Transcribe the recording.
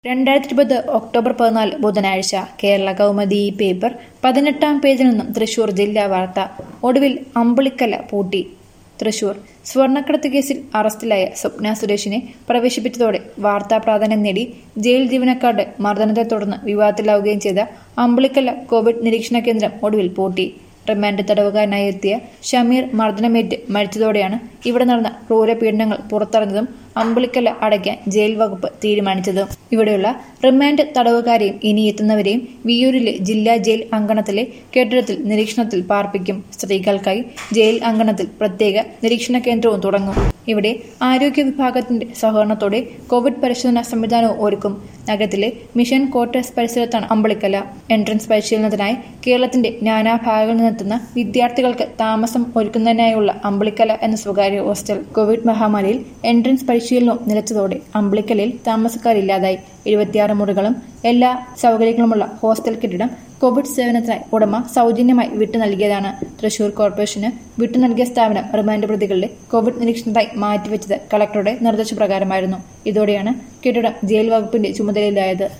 രണ്ടായിരത്തി ഇരുപത് ഒക്ടോബർ പതിനാല് ബുധനാഴ്ച കേരള കൗമുദി പേപ്പർ പതിനെട്ടാം പേജിൽ നിന്നും തൃശൂർ ജില്ലാ വാർത്ത ഒടുവിൽ അമ്പളിക്കല പൂട്ടി തൃശൂർ സ്വർണ്ണക്കടത്ത് കേസിൽ അറസ്റ്റിലായ സ്വപ്ന സുരേഷിനെ പ്രവേശിപ്പിച്ചതോടെ വാർത്താ പ്രാധാന്യം നേടി ജയിൽ ജീവനക്കാരുടെ മർദ്ദനത്തെ തുടർന്ന് വിവാദത്തിലാവുകയും ചെയ്ത അമ്പളിക്കല കോവിഡ് നിരീക്ഷണ കേന്ദ്രം ഒടുവിൽ പൂട്ടി റിമാൻഡ് തടവുകാരനായി എത്തിയ ഷമീർ മർദ്ദനമേറ്റ് മരിച്ചതോടെയാണ് ഇവിടെ നടന്ന ക്രൂരപീഡനങ്ങൾ പുറത്തറിഞ്ഞതും അമ്പളിക്കല അടയ്ക്കാൻ ജയിൽ വകുപ്പ് തീരുമാനിച്ചത് ഇവിടെയുള്ള റിമാൻഡ് തടവുകാരെയും ഇനി എത്തുന്നവരെയും വിയൂരിലെ ജില്ലാ ജയിൽ അങ്കണത്തിലെ കെട്ടിടത്തിൽ നിരീക്ഷണത്തിൽ പാർപ്പിക്കും സ്ത്രീകൾക്കായി ജയിൽ അങ്കണത്തിൽ പ്രത്യേക നിരീക്ഷണ കേന്ദ്രവും തുടങ്ങും ഇവിടെ ആരോഗ്യ വിഭാഗത്തിന്റെ സഹകരണത്തോടെ കോവിഡ് പരിശോധന സംവിധാനവും ഒരുക്കും നഗരത്തിലെ മിഷൻ ക്വാർട്ടേഴ്സ് പരിസരത്താണ് അമ്പളിക്കല എൻട്രൻസ് പരിശീലനത്തിനായി കേരളത്തിന്റെ നാനാഭാഗങ്ങളിൽ നിന്നെത്തുന്ന വിദ്യാർത്ഥികൾക്ക് താമസം ഒരുക്കുന്നതിനായുള്ള അമ്പളിക്കല എന്ന സ്വകാര്യ ഹോസ്റ്റൽ കോവിഡ് മഹാമാരിയിൽ എൻട്രൻസ് പരിശീലനവും നിലച്ചതോടെ അമ്പളിക്കലയിൽ താമസക്കാരില്ലാതായി ഇരുപത്തിയാറ് മുറികളും എല്ലാ സൗകര്യങ്ങളുമുള്ള ഹോസ്റ്റൽ കെട്ടിടം കോവിഡ് സേവനത്തിനായി ഉടമ സൗജന്യമായി വിട്ടു നൽകിയതാണ് തൃശൂർ കോർപ്പറേഷന് വിട്ടു നൽകിയ സ്ഥാപനം റിമാൻഡ് പ്രതികളുടെ കോവിഡ് നിരീക്ഷണത്തായി മാറ്റിവെച്ചത് കളക്ടറുടെ നിർദ്ദേശപ്രകാരമായിരുന്നു ഇതോടെയാണ് കെട്ടിടം ജയിൽ വകുപ്പിന്റെ ചുമതലയിലായത്